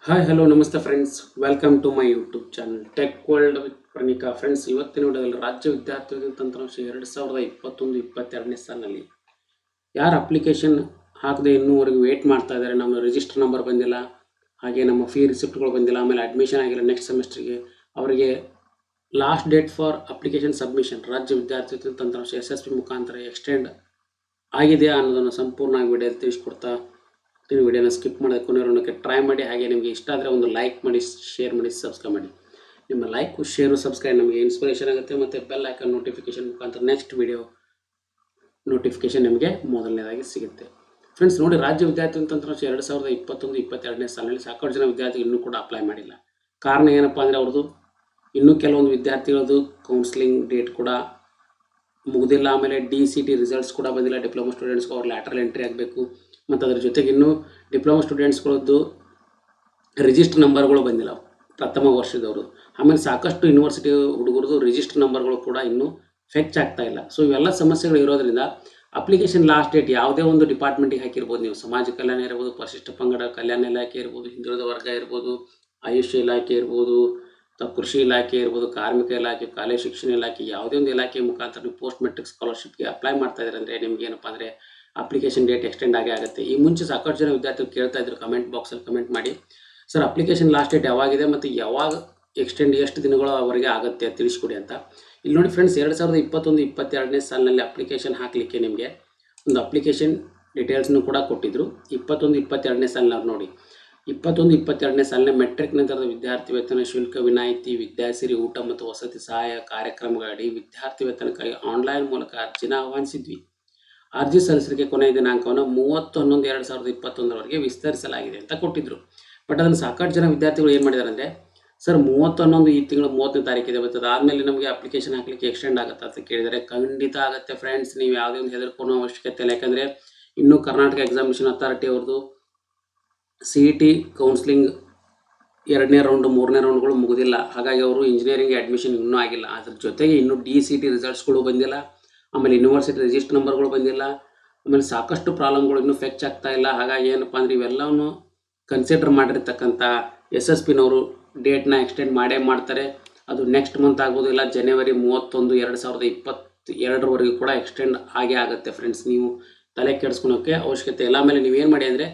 hi hello ನಮಸ್ತೆ friends welcome to my YouTube channel tech world with Pranika friends ಇವತ್ತಿನ ವಿಡಿಯೋದಲ್ಲಿ ರಾಜ್ಯ ವಿದ್ಯಾರ್ಥಿ ತಂತ್ರಾಂಶ ಎರಡು ಸಾವಿರದ ಇಪ್ಪತ್ತೊಂದು ಇಪ್ಪತ್ತೆರಡನೇ ಸಾಲಿನಲ್ಲಿ ಯಾರು ಅಪ್ಲಿಕೇಶನ್ ಹಾಕದೆ ಇನ್ನೂವರೆಗೂ ವೇಟ್ ಮಾಡ್ತಾ ಇದ್ದಾರೆ ನಮ್ಮ ರಿಜಿಸ್ಟರ್ ನಂಬರ್ ಬಂದಿಲ್ಲ ಹಾಗೆ ನಮ್ಮ ಫೀ ರಿಸಿಪ್ಟ್ಗಳು ಬಂದಿಲ್ಲ ಆಮೇಲೆ ಅಡ್ಮಿಷನ್ ಆಗಿಲ್ಲ ನೆಕ್ಸ್ಟ್ ಸೆಮಿಸ್ಟ್ರಿಗೆ ಅವರಿಗೆ last date for application submission ರಾಜ್ಯ ವಿದ್ಯಾರ್ಥಿ ತಂತ್ರಾಂಶ ಎಸ್ ಎಸ್ ಪಿ ಮುಖಾಂತರ ಎಕ್ಸ್ಟೆಂಡ್ ಆಗಿದೆಯಾ ಅನ್ನೋದನ್ನು ಸಂಪೂರ್ಣವಾಗಿ ವಿಡಿಯೋದಲ್ಲಿ ತಿಳಿಸ್ಕೊಡ್ತಾ ನೀವು ವಿಡಿಯೋನ ಸ್ಕಿಪ್ ಮಾಡೋದು ಕೊನೆಯವರನ್ನಕ್ಕೆ ಟ್ರೈ ಮಾಡಿ ಹಾಗೆ ನಿಮಗೆ ಇಷ್ಟ ಆದರೆ ಒಂದು ಲೈಕ್ ಮಾಡಿ ಶೇರ್ ಮಾಡಿ ಸಬ್ಸ್ಕ್ರೈಬ್ ಮಾಡಿ ನಿಮ್ಮ ಲೈಕು ಶೇರು ಸಬ್ಸ್ಕ್ರೈಬ್ ನಮಗೆ ಇನ್ಸ್ಪಿರೇಷನ್ ಆಗುತ್ತೆ ಮತ್ತು ಬೆಲ್ ಐಕನ್ ನೋಟಿಫಿಕೇಶನ್ ಮುಖಾಂತರ ನೆಕ್ಸ್ಟ್ ವಿಡಿಯೋ ನೋಟಿಫಿಕೇಶನ್ ನಿಮಗೆ ಮೊದಲನೇದಾಗಿ ಸಿಗುತ್ತೆ ಫ್ರೆಂಡ್ಸ್ ನೋಡಿ ರಾಜ್ಯ ವಿದ್ಯಾರ್ಥಿ ತಂತ್ರಾಂಶ ಎರಡು ಸಾವಿರದ ಇಪ್ಪತ್ತೊಂದು ಇಪ್ಪತ್ತೆರಡನೇ ಸಾಲಿನಲ್ಲಿ ಸಾಕಷ್ಟು ಜನ ವಿದ್ಯಾರ್ಥಿಗಳು ಇನ್ನೂ ಕೂಡ ಅಪ್ಲೈ ಮಾಡಿಲ್ಲ ಕಾರಣ ಏನಪ್ಪ ಅಂದರೆ ಅವ್ರದ್ದು ಇನ್ನೂ ಕೆಲವೊಂದು ವಿದ್ಯಾರ್ಥಿಗಳದ್ದು ಕೌನ್ಸಿಲಿಂಗ್ ಡೇಟ್ ಕೂಡ ಮುಗಿದಿಲ್ಲ ಆಮೇಲೆ ಡಿ ಸಿ ಟಿ ರಿಸಲ್ಟ್ಸ್ ಕೂಡ ಬಂದಿಲ್ಲ ಡಿಪ್ಲೊಮಾ ಸ್ಟೂಡೆಂಟ್ಸ್ಗೆ ಅವ್ರು ಲ್ಯಾಟ್ರಲ್ ಎಂಟ್ರಿ ಆಗಬೇಕು ಮತ್ತು ಅದ್ರ ಜೊತೆಗೆ ಇನ್ನೂ ಡಿಪ್ಲೊಮಾ ಸ್ಟೂಡೆಂಟ್ಸ್ಗಳದ್ದು ರಿಜಿಸ್ಟರ್ ನಂಬರ್ಗಳು ಬಂದಿಲ್ಲ ಪ್ರಥಮ ವರ್ಷದವರು ಆಮೇಲೆ ಸಾಕಷ್ಟು ಯೂನಿವರ್ಸಿಟಿ ಹುಡುಗರದು ರಿಜಿಸ್ಟರ್ ನಂಬರ್ಗಳು ಕೂಡ ಇನ್ನೂ ಫೆಚ್ ಆಗ್ತಾ ಇಲ್ಲ ಸೊ ಇವೆಲ್ಲ ಸಮಸ್ಯೆಗಳು ಇರೋದ್ರಿಂದ ಅಪ್ಲಿಕೇಶನ್ ಲಾಸ್ಟ್ ಡೇಟ್ ಯಾವುದೇ ಒಂದು ಡಿಪಾರ್ಟ್ಮೆಂಟಿಗೆ ಹಾಕಿರ್ಬೋದು ನೀವು ಸಮಾಜ ಕಲ್ಯಾಣ ಇರ್ಬೋದು ಪರಿಶಿಷ್ಟ ಪಂಗಡ ಕಲ್ಯಾಣ ಇಲಾಖೆ ಇರ್ಬೋದು ಹಿಂದುಳಿದ ವರ್ಗ ಇರ್ಬೋದು ಆಯುಷ್ ಇಲಾಖೆ ಇರ್ಬೋದು ಅಥವಾ ಕೃಷಿ ಇಲಾಖೆ ಇರ್ಬೋದು ಕಾರ್ಮಿಕ ಇಲಾಖೆ ಕಾಲೇಜ್ ಶಿಕ್ಷಣ ಇಲಾಖೆ ಯಾವುದೇ ಒಂದು ಇಲಾಖೆ ಮುಖಾಂತರ ನೀವು ಪೋಸ್ಟ್ ಮೆಟ್ರಿಕ್ ಸ್ಕಾಲರ್ಶಿಪ್ಗೆ ಅಪ್ಲೈ ಮಾಡ್ತಾ ಇದ್ದಾರೆ ಅಂದರೆ ನಿಮ್ಗೆ ಏನಪ್ಪ ಅಂದರೆ ಅಪ್ಲಿಕೇಶನ್ ಡೇಟ್ ಎಕ್ಸ್ಟೆಂಡ್ ಆಗೇ ಆಗುತ್ತೆ ಈ ಮುಂಚೆ ಸಾಕಷ್ಟು ಜನ ವಿದ್ಯಾರ್ಥಿಗಳು ಕೇಳ್ತಾ ಇದ್ರು ಕಮೆಂಟ್ ಬಾಕ್ಸಲ್ಲಿ ಕಮೆಂಟ್ ಮಾಡಿ ಸರ್ ಅಪ್ಲಿಕೇಶನ್ ಲಾಸ್ಟ್ ಡೇಟ್ ಯಾವಾಗಿದೆ ಮತ್ತು ಯಾವಾಗ ಎಕ್ಸ್ಟೆಂಡ್ ಎಷ್ಟು ದಿನಗಳು ಅವರಿಗೆ ಆಗುತ್ತೆ ತಿಳಿಸ್ಕೊಡಿ ಅಂತ ಇಲ್ಲಿ ನೋಡಿ ಫ್ರೆಂಡ್ಸ್ ಎರಡು ಸಾವಿರದ ಇಪ್ಪತ್ತೊಂದು ಇಪ್ಪತ್ತೆರಡನೇ ಸಾಲಿನಲ್ಲಿ ಅಪ್ಲಿಕೇಶನ್ ಹಾಕಲಿಕ್ಕೆ ನಿಮಗೆ ಒಂದು ಅಪ್ಲಿಕೇಶನ್ ಡೀಟೇಲ್ಸ್ನು ಕೂಡ ಕೊಟ್ಟಿದ್ರು ಇಪ್ಪತ್ತೊಂದು ಇಪ್ಪತ್ತೆರಡನೇ ಸಾಲಿನವ್ರು ನೋಡಿ ಇಪ್ಪತ್ತೊಂದು ಇಪ್ಪತ್ತೆರಡನೇ ಸಾಲಿನ ಮೆಟ್ರಿಕ್ ನಂತರದ ವಿದ್ಯಾರ್ಥಿ ವೇತನ ಶುಲ್ಕ ವಿನಾಯಿತಿ ವಿದ್ಯಾಸಿರಿ ಊಟ ಮತ್ತು ವಸತಿ ಸಹಾಯ ಕಾರ್ಯಕ್ರಮಗಳಡಿ ವಿದ್ಯಾರ್ಥಿ ವೇತನಕ್ಕಾಗಿ ಆನ್ಲೈನ್ ಮೂಲಕ ಅರ್ಜಿನ ಆಹ್ವಾನಿಸಿದ್ವಿ ಅರ್ಜಿ ಸಲ್ಲಿಸಲಿಕ್ಕೆ ಕೊನೆಯ ದಿನಾಂಕವನ್ನು ಮೂವತ್ತು ಹನ್ನೊಂದು ಎರಡು ಸಾವಿರದ ಇಪ್ಪತ್ತೊಂದರವರೆಗೆ ವಿಸ್ತರಿಸಲಾಗಿದೆ ಅಂತ ಕೊಟ್ಟಿದ್ರು ಬಟ್ ಅದನ್ನು ಸಾಕಷ್ಟು ಜನ ವಿದ್ಯಾರ್ಥಿಗಳು ಏನು ಮಾಡಿದ್ದಾರೆ ಅಂದರೆ ಸರ್ ಮೂವತ್ತು ಹನ್ನೊಂದು ಈ ತಿಂಗಳು ಮೂವತ್ತನೇ ತಾರೀಕಿದೆ ಮತ್ತು ಅದಾದಮೇಲೆ ನಮಗೆ ಅಪ್ಲಿಕೇಶನ್ ಹಾಕಲಿಕ್ಕೆ ಎಕ್ಸ್ಟೆಂಡ್ ಆಗುತ್ತೆ ಅಂತ ಕೇಳಿದರೆ ಖಂಡಿತ ಆಗುತ್ತೆ ಫ್ರೆಂಡ್ಸ್ ನೀವು ಯಾವುದೇ ಒಂದು ಹೆದರ್ಕೊಳ್ಳೋ ಅವಶ್ಯಕತೆ ಇಲ್ಲ ಯಾಕಂದರೆ ಇನ್ನೂ ಕರ್ನಾಟಕ ಎಕ್ಸಾಮಿನೇಷನ್ ಅಥಾರಿಟಿ ಅವ್ರದ್ದು ಸಿ ಇ ಟಿ ಕೌನ್ಸ್ಲಿಂಗ್ ಎರಡನೇ ರೌಂಡು ಮೂರನೇ ರೌಂಡ್ಗಳು ಮುಗಿದಿಲ್ಲ ಹಾಗಾಗಿ ಅವರು ಇಂಜಿನಿಯರಿಂಗ್ ಅಡ್ಮಿಷನ್ ಇನ್ನೂ ಆಗಿಲ್ಲ ಅದ್ರ ಜೊತೆಗೆ ಇನ್ನೂ ಡಿ ಸಿ ಟಿ ರಿಸಲ್ಟ್ಸ್ಗಳು ಬಂದಿಲ್ಲ ಆಮೇಲೆ ಯೂನಿವರ್ಸಿಟಿ ರಿಜಿಸ್ಟರ್ ನಂಬರ್ಗಳು ಬಂದಿಲ್ಲ ಆಮೇಲೆ ಸಾಕಷ್ಟು ಪ್ರಾಬ್ಲಮ್ಗಳು ಇನ್ನೂ ಫೆಚ್ ಆಗ್ತಾ ಇಲ್ಲ ಹಾಗಾಗಿ ಏನಪ್ಪ ಅಂದರೆ ಇವೆಲ್ಲವನ್ನು ಕನ್ಸಿಡರ್ ಮಾಡಿರ್ತಕ್ಕಂಥ ಎಸ್ ಎಸ್ ಪಿನವರು ಡೇಟ್ನ ಎಕ್ಸ್ಟೆಂಡ್ ಮಾಡೇ ಮಾಡ್ತಾರೆ ಅದು ನೆಕ್ಸ್ಟ್ ಮಂತ್ ಆಗ್ಬೋದು ಇಲ್ಲ ಜನವರಿ ಮೂವತ್ತೊಂದು ಎರಡು ಸಾವಿರದ ಇಪ್ಪತ್ತು ಎರಡರವರೆಗೂ ಕೂಡ ಎಕ್ಸ್ಟೆಂಡ್ ಆಗೇ ಆಗುತ್ತೆ ಫ್ರೆಂಡ್ಸ್ ನೀವು ತಲೆ ಕೆಡಿಸ್ಕೊಳೋಕ್ಕೆ ಅವಶ್ಯಕತೆ ಇಲ್ಲ ಆಮೇಲೆ ನೀವೇನು ಮಾಡಿ ಅಂದರೆ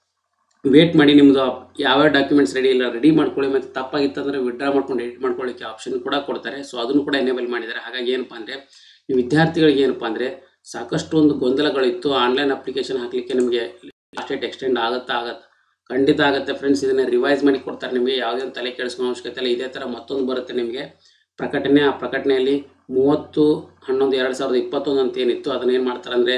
ವೇಟ್ ಮಾಡಿ ನಿಮ್ಮದು ಯಾವ್ಯಾವ ಡಾಕ್ಯುಮೆಂಟ್ಸ್ ರೆಡಿ ಇಲ್ಲ ರೆಡಿ ಮಾಡ್ಕೊಳ್ಳಿ ಮತ್ತು ತಪ್ಪಾಗಿತ್ತಂದರೆ ವಿಡ್ರಾ ಮಾಡ್ಕೊಂಡು ಎಡಿಟ್ ಮಾಡ್ಕೊಳ್ಳಿಕ್ಕೆ ಆಪ್ಷನ್ ಕೂಡ ಕೊಡ್ತಾರೆ ಸೊ ಅದನ್ನು ಕೂಡ ಎನೇಬಲ್ ಮಾಡಿದ್ದಾರೆ ಹಾಗಾಗಿ ಏನಪ್ಪ ಅಂದರೆ ನೀವು ವಿದ್ಯಾರ್ಥಿಗಳಿಗೆ ಏನಪ್ಪ ಅಂದರೆ ಸಾಕಷ್ಟು ಒಂದು ಗೊಂದಲಗಳಿತ್ತು ಆನ್ಲೈನ್ ಅಪ್ಲಿಕೇಶನ್ ಹಾಕಲಿಕ್ಕೆ ನಿಮಗೆ ಲಾಸ್ಟ್ ಡೇಟ್ ಎಕ್ಸ್ಟೆಂಡ್ ಆಗುತ್ತಾ ಆಗತ್ತೆ ಖಂಡಿತ ಆಗುತ್ತೆ ಫ್ರೆಂಡ್ಸ್ ಇದನ್ನು ರಿವೈಸ್ ಮಾಡಿ ಕೊಡ್ತಾರೆ ನಿಮಗೆ ಯಾವುದೇ ಒಂದು ತಲೆ ಕೆಡಿಸ್ಕೊಳ್ಳೋ ಅವಶ್ಯಕತೆ ಇಲ್ಲ ಇದೇ ಥರ ಮತ್ತೊಂದು ಬರುತ್ತೆ ನಿಮಗೆ ಪ್ರಕಟಣೆ ಆ ಪ್ರಕಟಣೆಯಲ್ಲಿ ಮೂವತ್ತು ಹನ್ನೊಂದು ಎರಡು ಸಾವಿರದ ಇಪ್ಪತ್ತೊಂದು ಅಂತ ಏನಿತ್ತು ಅದನ್ನ ಏನು ಮಾಡ್ತಾರೆ ಅಂದರೆ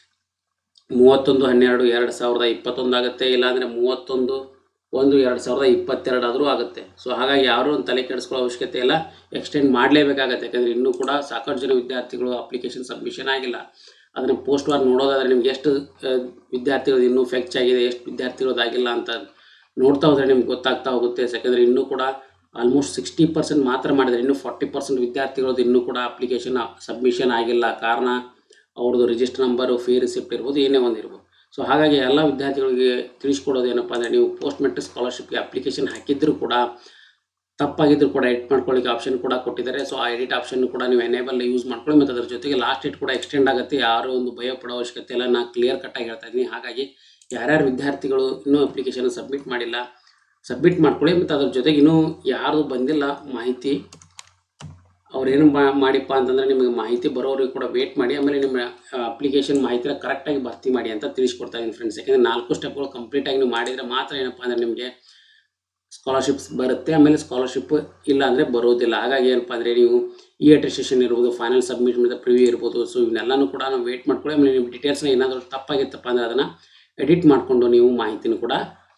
ಮೂವತ್ತೊಂದು ಹನ್ನೆರಡು ಎರಡು ಸಾವಿರದ ಇಪ್ಪತ್ತೊಂದು ಆಗುತ್ತೆ ಇಲ್ಲಾಂದರೆ ಮೂವತ್ತೊಂದು ಒಂದು ಎರಡು ಸಾವಿರದ ಇಪ್ಪತ್ತೆರಡು ಆದರೂ ಆಗುತ್ತೆ ಸೊ ಹಾಗಾಗಿ ಯಾರೂ ಒಂದು ತಲೆ ಕೆಡಿಸ್ಕೊಳ್ಳೋ ಅವಶ್ಯಕತೆ ಇಲ್ಲ ಎಕ್ಸ್ಟೆಂಡ್ ಮಾಡಲೇಬೇಕಾಗತ್ತೆ ಯಾಕಂದರೆ ಇನ್ನೂ ಕೂಡ ಸಾಕಷ್ಟು ಜನ ವಿದ್ಯಾರ್ಥಿಗಳು ಅಪ್ಲಿಕೇಶನ್ ಸಬ್ಮಿಷನ್ ಆಗಿಲ್ಲ ಅದನ್ನು ಪೋಸ್ಟ್ ವಾರ್ ನೋಡೋದಾದ್ರೆ ನಿಮ್ಗೆ ಎಷ್ಟು ಆ, ವಿದ್ಯಾರ್ಥಿಗಳು ಇನ್ನೂ ಫೆಕ್ಚ್ ಆಗಿದೆ ಎಷ್ಟು ವಿದ್ಯಾರ್ಥಿಗಳದ್ದು ಆಗಿಲ್ಲ ಅಂತ ನೋಡ್ತಾ ಹೋದರೆ ನಿಮ್ಗೆ ಗೊತ್ತಾಗ್ತಾ ಹೋಗುತ್ತೆ ಯಾಕಂದರೆ ಇನ್ನೂ ಕೂಡ ಆಲ್ಮೋಸ್ಟ್ ಸಿಕ್ಸ್ಟಿ ಪರ್ಸೆಂಟ್ ಮಾತ್ರ ಮಾಡಿದ್ದಾರೆ ಇನ್ನೂ ಫಾರ್ಟಿ ಪರ್ಸೆಂಟ್ ವಿದ್ಯಾರ್ಥಿಗಳದ್ದು ಇನ್ನೂ ಕೂಡ ಅಪ್ಲಿಕೇಶನ್ ಸಬ್ಮಿಷನ್ ಆಗಿಲ್ಲ ಕಾರಣ ಅವ್ರದ್ದು ರಿಜಿಸ್ಟರ್ ನಂಬರು ಫೀ ರಿಸಿಪ್ಟ್ ಇರ್ಬೋದು ಏನೇ ಒಂದು ಇರ್ಬೋದು ಸೊ ಹಾಗಾಗಿ ಎಲ್ಲ ವಿದ್ಯಾರ್ಥಿಗಳಿಗೆ ತಿಳಿಸ್ಕೊಡೋದು ಏನಪ್ಪ ಅಂದರೆ ನೀವು ಪೋಸ್ಟ್ ಮೆಟ್ರಿಕ್ ಸ್ಕಾಲರ್ಶಿಪ್ಗೆ ಅಪ್ಲಿಕೇಶನ್ ಹಾಕಿದ್ರು ಕೂಡ ತಪ್ಪಾಗಿದ್ರು ಕೂಡ ಎಡಿಟ್ ಮಾಡ್ಕೊಳ್ಳಿಕ್ಕೆ ಆಪ್ಷನ್ ಕೂಡ ಕೊಟ್ಟಿದ್ದಾರೆ ಸೊ ಆ ಎಡಿಟ್ ಆಪ್ಷನ್ ಕೂಡ ನೀವು ಎನೇಬಲ್ ಯೂಸ್ ಮಾಡ್ಕೊಳ್ಳಿ ಮತ್ತು ಅದ್ರ ಜೊತೆಗೆ ಲಾಸ್ಟ್ ಡೇಟ್ ಕೂಡ ಎಕ್ಸ್ಟೆಂಡ್ ಆಗುತ್ತೆ ಯಾರು ಒಂದು ಭಯ ಪಡೋ ಅವಶ್ಯಕತೆ ಇಲ್ಲ ನಾನು ಕ್ಲಿಯರ್ ಕಟ್ಟಾಗಿ ಹೇಳ್ತಾ ಇದ್ದೀನಿ ಹಾಗಾಗಿ ಯಾರ್ಯಾರು ವಿದ್ಯಾರ್ಥಿಗಳು ಇನ್ನೂ ಅಪ್ಲಿಕೇಶನ್ ಸಬ್ಮಿಟ್ ಮಾಡಿಲ್ಲ ಸಬ್ಮಿಟ್ ಮಾಡ್ಕೊಳ್ಳಿ ಮತ್ತು ಅದ್ರ ಜೊತೆಗೆ ಇನ್ನೂ ಯಾರು ಬಂದಿಲ್ಲ ಮಾಹಿತಿ ಅವ್ರೇನು ಮಾ- ಮಾಡಿಪ್ಪ ಅಂತಂದರೆ ನಿಮಗೆ ಮಾಹಿತಿ ಬರೋರಿಗೆ ಕೂಡ ವೇಟ್ ಮಾಡಿ ಆಮೇಲೆ ನಿಮ್ಮ ಅಪ್ಲಿಕೇಶನ್ ಮಾಹಿತಿನ ಕರೆಕ್ಟಾಗಿ ಭರ್ತಿ ಮಾಡಿ ಅಂತ ತಿಳಿಸ್ಕೊಡ್ತಾ ಇದ್ದೀನಿ ಫ್ರೆಂಡ್ಸ್ ಯಾಕಂದರೆ ನಾಲ್ಕು ಸ್ಟೆಪ್ಗಳು ಕಂಪ್ಲೀಟಾಗಿ ನೀವು ಮಾಡಿದರೆ ಮಾತ್ರ ಏನಪ್ಪ ಅಂದರೆ ನಿಮಗೆ ಸ್ಕಾಲರ್ಶಿಪ್ಸ್ ಬರುತ್ತೆ ಆಮೇಲೆ ಸ್ಕಾಲರ್ಶಿಪ್ ಇಲ್ಲ ಅಂದರೆ ಬರೋದಿಲ್ಲ ಹಾಗಾಗಿ ಏನಪ್ಪ ಅಂದರೆ ನೀವು ಇ ಅಟೆಸ್ಟೇಷನ್ ಇರ್ಬೋದು ಫೈನಲ್ ಸಬ್ಮಿಟ್ ಮತ್ತು ಪ್ರಿವ್ಯೂ ಇರ್ಬೋದು ಸೊ ಇವನ್ನೆಲ್ಲನೂ ಕೂಡ ನಾವು ವೇಟ್ ಮಾಡ್ಕೊಳ್ಳಿ ಆಮೇಲೆ ನಿಮ್ಮ ಡೀಟೇಲ್ಸ್ನ ಏನಾದರೂ ತಪ್ಪಾಗಿತ್ತಪ್ಪ ಅಂದರೆ ಅದನ್ನು ಎಡಿಟ್ ಮಾಡಿಕೊಂಡು ನೀವು ಮಾಹಿತಿನೂ ಕೂಡ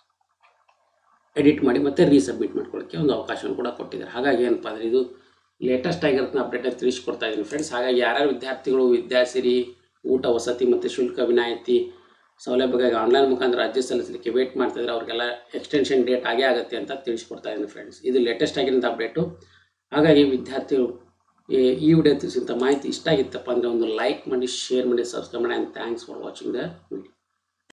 ಎಡಿಟ್ ಮಾಡಿ ಮತ್ತೆ ರೀಸಬ್ಮಿಟ್ ಮಾಡ್ಕೊಳ್ಳೋಕ್ಕೆ ಒಂದು ಅವಕಾಶವನ್ನು ಕೂಡ ಕೊಟ್ಟಿದ್ದಾರೆ ಹಾಗಾಗಿ ಏನಪ್ಪ ಅಂದರೆ ಇದು ಲೇಟೆಸ್ಟ್ ಆಗಿರೋದನ್ನ ಅಪ್ಡೇಟ್ ತಿಳಿಸ್ಕೊಡ್ತಾ ಇದ್ದೀನಿ ಫ್ರೆಂಡ್ಸ್ ಹಾಗಾಗಿ ಯಾರ್ಯಾರು ವಿದ್ಯಾರ್ಥಿಗಳು ವಿದ್ಯಾಸಿರಿ ಊಟ ವಸತಿ ಮತ್ತು ಶುಲ್ಕ ವಿನಾಯಿತಿ ಸೌಲಭ್ಯಕ್ಕಾಗಿ ಆನ್ಲೈನ್ ಮುಖಾಂತರ ಅರ್ಜಿ ಸಲ್ಲಿಸಲಿಕ್ಕೆ ವೇಟ್ ಮಾಡ್ತಿದ್ರೆ ಅವ್ರಿಗೆಲ್ಲ ಎಕ್ಸ್ಟೆನ್ಷನ್ ಡೇಟ್ ಆಗೇ ಆಗುತ್ತೆ ಅಂತ ತಿಳಿಸ್ಕೊಡ್ತಾ ಇದ್ದೀನಿ ಫ್ರೆಂಡ್ಸ್ ಇದು ಲೇಟೆಸ್ಟ್ ಆಗಿರೋಂಥ ಅಪ್ಡೇಟು ಹಾಗಾಗಿ ವಿದ್ಯಾರ್ಥಿಗಳು ಈ- ಈ ವಿಡಿಯೋ ತಿಳಿಸಿದಂಥ ಮಾಹಿತಿ ಇಷ್ಟ ಆಗಿತ್ತಪ್ಪ ಅಂದರೆ ಒಂದು ಲೈಕ್ ಮಾಡಿ ಶೇರ್ ಮಾಡಿ ಸಬ್ಸ್ಕ್ರೈಬ್ ಮಾಡಿ and thanks for watching the video